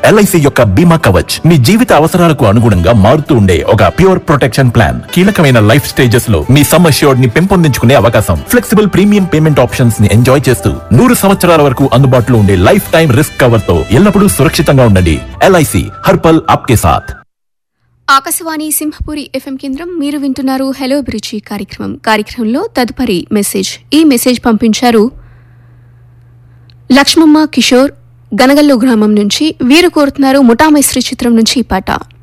LIC యొక్క బీమా కవచ్ మీ జీవిత అవసరాలకు అనుగుణంగా మారుతూ ఉండే ఒక ప్యూర్ ప్రొటెక్షన్ ప్లాన్ కీలకమైన లైఫ్ స్టేజెస్ లో మీ సమ్ అష్యూర్డ్ ని పెంపొందించుకునే అవకాశం ఫ్లెక్సిబుల్ ప్రీమియం పేమెంట్ ఆప్షన్స్ ని ఎంజాయ్ చేస్తూ నూరు సంవత్సరాల వరకు అందుబాటులో ఉండే లైఫ్ టైం రిస్క్ కవర్ తో ఎల్లప్పుడూ సురక్షితంగా ఉండండి ఎల్ఐసి హర్పల్ ఆప్కే సాథ్ ఆకాశవాణి సింహపురి ఎఫ్ఎం కేంద్రం మీరు వింటున్నారు హలో బ్రిచి కార్యక్రమం కార్యక్రమంలో తదుపరి మెసేజ్ ఈ మెసేజ్ పంపించారు లక్ష్మమ్మ కిషోర్ గనగల్లు గ్రామం నుంచి వీరు కోరుతున్నారు ముఠామైశ్రీ చిత్రం నుంచి ఈ పాట